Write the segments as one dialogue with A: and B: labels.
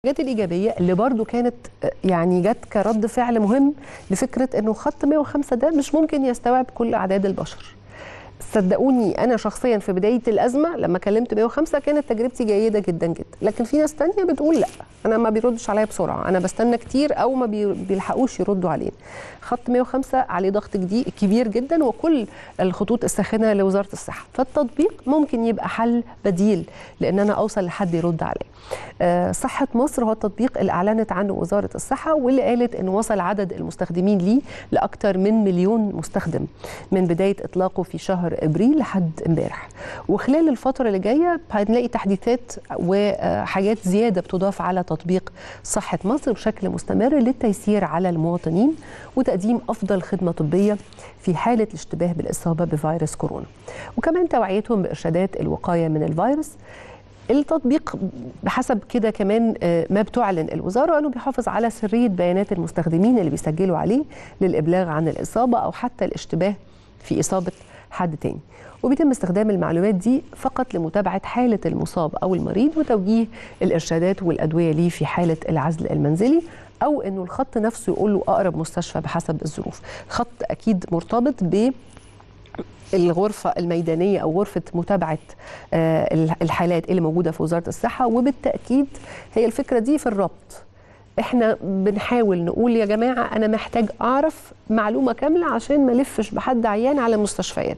A: الحاجات الإيجابية اللي برضو كانت يعني جت كرد فعل مهم لفكرة أنه خط 105 ده مش ممكن يستوعب كل أعداد البشر صدقوني أنا شخصيا في بداية الأزمة لما كلمت 105 كانت تجربتي جيدة جدا جدا لكن في ناس تانية بتقول لا أنا ما بيردش عليا بسرعة أنا بستنى كتير أو ما بي- بيلحقوش يردوا علينا خط 105 عليه ضغط جديد كبير جدا وكل الخطوط الساخنة لوزارة الصحة فالتطبيق ممكن يبقى حل بديل لأن أنا أوصل لحد يرد عليا آه، صحة مصر هو التطبيق اللي أعلنت عنه وزارة الصحة واللي قالت أنه وصل عدد المستخدمين ليه لأكثر من مليون مستخدم من بداية إطلاقه في شهر إبريل لحد امبارح وخلال الفترة اللي جاية هنلاقي تحديثات وحاجات زيادة بتضاف على تطبيق صحة مصر بشكل مستمر للتيسير على المواطنين وتقديم أفضل خدمة طبية في حالة الاشتباه بالإصابة بفيروس كورونا وكمان توعيتهم بإرشادات الوقاية من الفيروس التطبيق بحسب كده كمان آه، ما بتعلن الوزاره انه بيحافظ على سريه بيانات المستخدمين اللي بيسجلوا عليه للابلاغ عن الاصابه او حتى الاشتباه في اصابه حد تاني وبيتم استخدام المعلومات دي فقط لمتابعه حاله المصاب او المريض وتوجيه الارشادات والادويه ليه في حاله العزل المنزلي او انه الخط نفسه يقول له اقرب مستشفى بحسب الظروف خط اكيد مرتبط ب الغرفة الميدانية أو غرفة متابعة آه، الحالات اللي موجودة في وزارة الصحة وبالتأكيد هي الفكرة دي في الربط احنا بنحاول نقول يا جماعة أنا محتاج أعرف معلومة كاملة عشان ما لفش بحد عيان على المستشفيات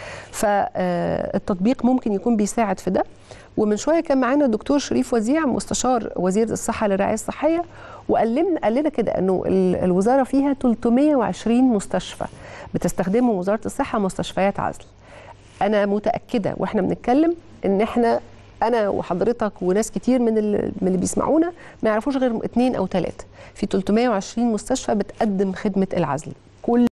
A: فالتطبيق ممكن يكون بيساعد في ده ومن شويه كان معانا الدكتور شريف وزيع مستشار وزير الصحه للرعايه الصحيه وقال لنا قال لنا كده انه ال- الوزاره فيها 320 مستشفى بتستخدمه وزاره الصحه مستشفيات عزل انا متاكده واحنا بنتكلم ان احنا انا وحضرتك وناس كتير من ال- من اللي بيسمعونا ما يعرفوش غير اثنين او ثلاثه في 320 مستشفى بتقدم خدمه العزل كل